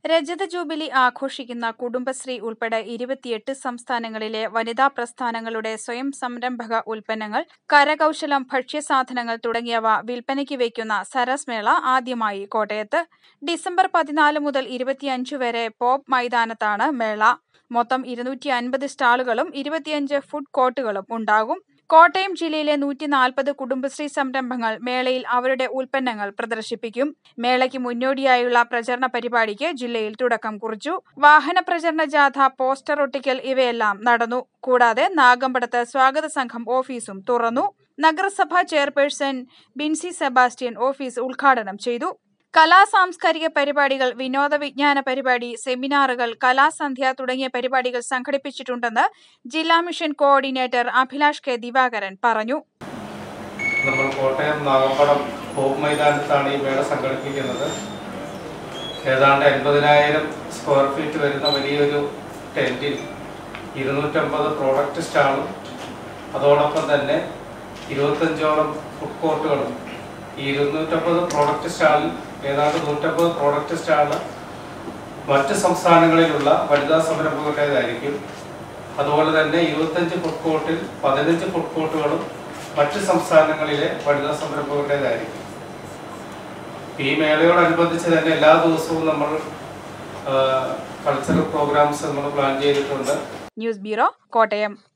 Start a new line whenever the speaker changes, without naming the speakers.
രജത ജൂബിലി ആഘോഷിക്കുന്ന കുടുംബശ്രീ ഉൾപ്പെടെ ഇരുപത്തിയെട്ട് സംസ്ഥാനങ്ങളിലെ വനിതാ പ്രസ്ഥാനങ്ങളുടെ സ്വയം സംരംഭക ഉൽപ്പന്നങ്ങൾ കരകൗശലം ഭക്ഷ്യസാധനങ്ങൾ തുടങ്ങിയവ വിൽപ്പനയ്ക്ക് വയ്ക്കുന്ന സരസ് മേള ആദ്യമായി കോട്ടയത്ത് ഡിസംബർ പതിനാല് മുതൽ ഇരുപത്തിയഞ്ച് വരെ പോപ്പ് മൈതാനത്താണ് മേള മൊത്തം ഇരുന്നൂറ്റി അൻപത് സ്റ്റാളുകളും ഇരുപത്തിയഞ്ച് ഫുഡ് കോർട്ടുകളും ഉണ്ടാകും കോട്ടയം ജില്ലയിലെ നൂറ്റി നാൽപ്പത് കുടുംബശ്രീ സംരംഭങ്ങൾ മേളയിൽ അവരുടെ ഉൽപ്പന്നങ്ങൾ പ്രദർശിപ്പിക്കും മേളയ്ക്ക് മുന്നോടിയായുള്ള പ്രചരണ പരിപാടിക്ക് ജില്ലയിൽ തുടക്കം കുറിച്ചു വാഹന പ്രചരണ ജാഥ പോസ്റ്റർ ഒട്ടിക്കൽ ഇവയെല്ലാം നടന്നു കൂടാതെ നാഗമ്പടത്ത് സ്വാഗത സംഘം ഓഫീസും തുറന്നു നഗരസഭാ ചെയർപേഴ്സൺ ബിൻസി സെബാസ്റ്റ്യൻ ഓഫീസ് ഉദ്ഘാടനം ചെയ്തു കലാ സാംസ്കാരിക പരിപാടികൾ വിനോദ വിജ്ഞാന പരിപാടി സെമിനാറുകൾ കലാസന്ധ്യ തുടങ്ങിയ പരിപാടികൾ സംഘടിപ്പിച്ചിട്ടുണ്ടെന്ന് ജില്ലാ mission coordinator Abhilash K Divakaran പറഞ്ഞു
നമ്മൾ കോട്ടയം നാഗമ്പടം ഹോപ്പ് മൈതാനത്താണ് ഈ മേള സംഘടിപ്പിക്കുന്നത് ഏതാണ്ട് എൺപതിനായിരം സ്ക്വയർ ഫീറ്റ് വരുന്ന വലിയൊരു ടെൻറ്റിൽ ഇരുന്നൂറ്റമ്പത് പ്രോഡക്റ്റ് സ്റ്റാളും അതോടൊപ്പം തന്നെ ഇരുപത്തഞ്ചോളം ഫുഡ് കോർട്ടുകളും ഈ ഇരുന്നൂറ്റമ്പത് പ്രോഡക്റ്റ് സ്റ്റാളിൽ ഏതാണ്ട് നൂറ്റമ്പത് പ്രോഡക്റ്റ് സ്റ്റാള് മറ്റ് സംസ്ഥാനങ്ങളിലുള്ള വനിതാ സംരംഭകരുടേതായിരിക്കും അതുപോലെ തന്നെ ഇരുപത്തഞ്ച് ഫുഡ് കോർട്ടിൽ പതിനഞ്ച് ഫുഡ് കോർട്ടുകളും മറ്റ് സംസ്ഥാനങ്ങളിലെ വനിതാ സംരംഭകരുടേതായിരിക്കും ഈ മേളയോടനുബന്ധിച്ച് തന്നെ എല്ലാ ദിവസവും നമ്മൾ കൾച്ചറൽ പ്രോഗ്രാംസ് നമ്മൾ പ്ലാൻ ചെയ്തിട്ടുണ്ട്
ന്യൂസ് ബ്യൂറോ കോട്ടയം